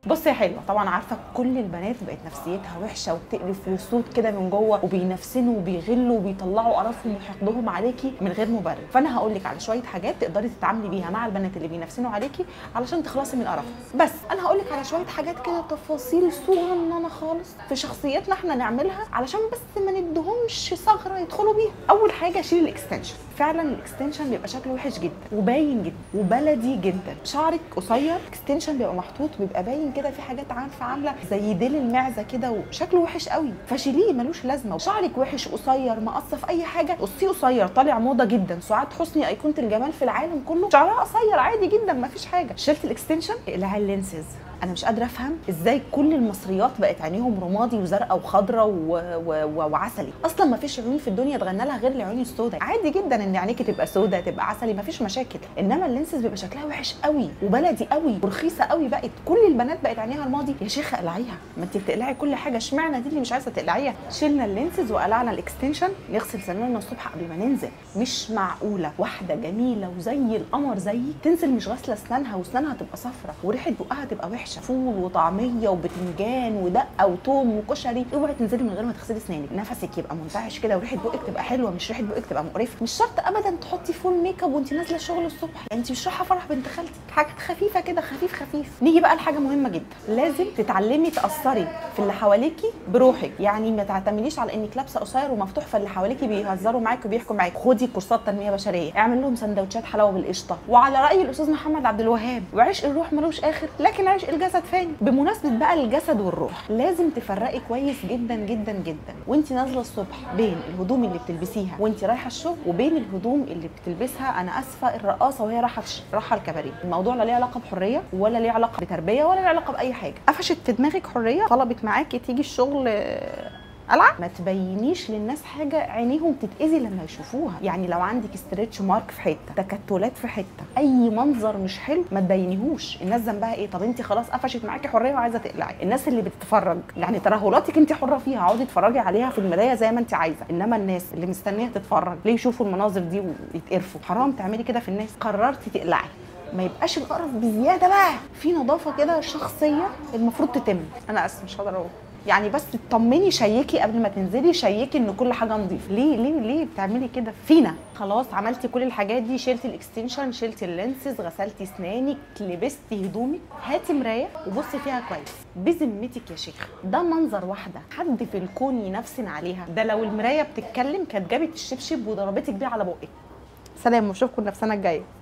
بص يا حلوه طبعا عارفه كل البنات بقت نفسيتها وحشه وبتقرف وصوت كده من جوه وبينفسنوا وبيغلوا وبيطلعوا قرفهم وحقدهم عليكي من غير مبرر فانا هقول لك على شويه حاجات تقدري تتعاملي بيها مع البنات اللي بينفسنوا عليكي علشان تخلصي من قرفهم بس انا هقول لك على شويه حاجات كده تفاصيل صغننه خالص في شخصيتنا احنا نعملها علشان بس ما ندهمش ثغره يدخلوا بيها اول حاجه شيل الاكستنشن فعلا الاكستنشن بيبقى شكله وحش جدا وباين جدا وبلدي جدا شعرك قصير اكستنشن بيبقى محطوط بيبقى باين كده في حاجات عارفه عامله زي ديل المعزه كده وشكله وحش قوي فشيليه ملوش لازمه شعرك وحش قصير مقصه في اي حاجه قصيه قصير طالع موضه جدا سعاد حسني ايقونه الجمال في العالم كله شعرها قصير عادي جدا مفيش حاجه شلت الاكستنشن اقلعي اللينسز انا مش قادره افهم ازاي كل المصريات بقت عينيهم رمادي وزرقاء وخضراء و... و... و... وعسلي اصلا ما فيش عيون في الدنيا اتغنى لها غير العيون السوداء عادي جدا ان عينيكي تبقى سوداء تبقى عسلي ما فيش مشاكل انما اللينسز بيبقى شكلها وحش قوي وبلدي قوي ورخيصه قوي بقت كل البنات بقت عينيها رمادي يا شيخه اقلعيها ما انت بتقلعي كل حاجه اشمعنى دي اللي مش عايزه تقلعيها شلنا اللينسز وقلعنا الاكستنشن نغسل سناننا الصبح قبل ما ننزل مش معقوله واحده جميله وزي القمر زيي تنزل مش غاسله اسنانها واسنانها تبقى صفرة وريحه بقها تبقى وحشه فول وطعميه وبتنجان ودقه وتوم وكشري اوعي تنزلي من غير ما تغسلي اسنانك نفسك يبقى منتعش كده وريحه بقك تبقى حلوه مش ريحه بقك تبقى مقرفه مش شرط ابدا تحطي فول ميك اب وانت نازله الشغل الصبح يعني انت مش رايحه فرح بنت خالتك حاجات خفيفه كده خفيف خفيف نيجي بقى لحاجه مهمه جدا لازم تتعلمي تاثري في اللي حواليكي بروحك يعني ما تعتمديش على انك لابسه قصير ومفتوح فاللي حواليكي بيهزروا معاك وبيحكوا معاك خدي كورسات تنميه بشريه اعمل لهم سندوتشات حلاوه بالقشطه وعلى راي الاستاذ محمد عبد الوهاب وعشق الروح ملوش اخر لكن عشق الجسد فاني بمناسبه بقى الجسد والروح لازم تفرقي كويس جدا جدا جدا وانت نازله الصبح بين الهدوم اللي بتلبسيها وانت رايحه الشغل وبين الهدوم اللي بتلبسها انا اسفه الرقاصه وهي رايحه رايحه الكباريه الموضوع لا ليه علاقه بحريه ولا ليه علاقه بتربيه ولا ليه علاقه باي حاجه قفشت في دماغك حريه طلبت معاكي تيجي الشغل قلعه ما تبينيش للناس حاجه عينيهم تتاذي لما يشوفوها يعني لو عندك ستريتش مارك في حته تكتلات في حته اي منظر مش حلو ما تبينيهوش الناس ذنبها ايه طب انت خلاص قفشت معاكي حريه وعايزه تقلعي الناس اللي بتتفرج يعني ترهلاتك انت حره فيها اقعدي اتفرجي عليها في المرايه زي ما انت عايزه انما الناس اللي مستنيه تتفرج ليه يشوفوا المناظر دي ويتقرفوا حرام تعملي كده في الناس قررتي تقلعي ما يبقاش القرف بزياده بقى في نظافه كده شخصيه المفروض تتم انا اسف مش هقدر اقول يعني بس تطمني شيكي قبل ما تنزلي شيكي ان كل حاجه نظيفه ليه ليه ليه بتعملي كده فينا خلاص عملتي كل الحاجات دي شلتي الاكستنشن شلتي اللينسز غسلتي اسنانك لبستي هدومك هاتي مرايه وبصي فيها كويس بذمتك يا شيخ ده منظر واحده حد في الكون ينفسن عليها ده لو المرايه بتتكلم كانت جابت الشبشب وضربتك بيه على بقك سلام واشوفكم النفسانه الجايه